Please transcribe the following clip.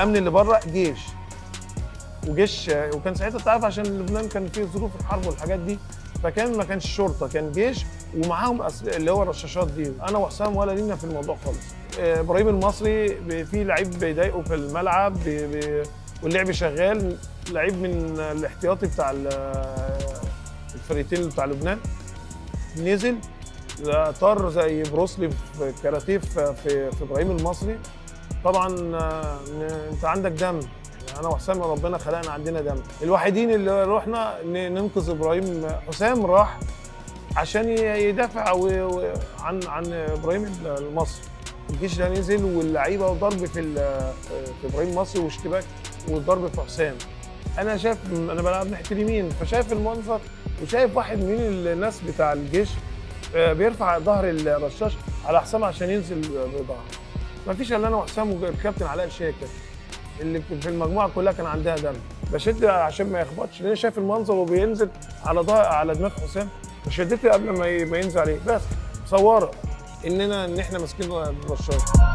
الامن اللي بره جيش وجيش وكان ساعتها تعرف عشان لبنان كان فيه ظروف الحرب والحاجات دي فكان ما كانش شرطه كان جيش ومعاهم أس- اللي هو الرشاشات دي انا وحسام ولا لينا في الموضوع خالص آه، ابراهيم المصري ب- في لعيب بيضايقه في الملعب ب- ب- واللعب شغال لعيب من الاحتياطي بتاع ال- الفريقين بتاع لبنان نزل طار زي بروسلي في كاراتيه في, في, في ابراهيم المصري طبعا آه، ن- انت عندك دم يعني انا وحسام ربنا خلقنا عندنا دم الوحيدين اللي رحنا ن- ننقذ ابراهيم حسام راح عشان ي- يدافع و- و- عن عن ابراهيم المصري الجيش ده نزل واللعيبه وضرب في ال- في ابراهيم المصري واشتباك والضرب في حسام انا شايف انا بلعب ناحيه اليمين فشايف المنظر وشايف واحد من الناس بتاع الجيش آه، بيرفع ظهر الرشاش على حسام عشان ينزل بظهره مفيش الا انا وحسام والكابتن علاء شاكر اللي في المجموعه كلها كان عندها دم بشد عشان ما يخبطش لان أنا شايف المنظر وبينزل على ظهر على دماغ حسام فشدت قبل ما ي- ما ينزل عليه بس مصوره اننا ان احنا ماسكين الرشاش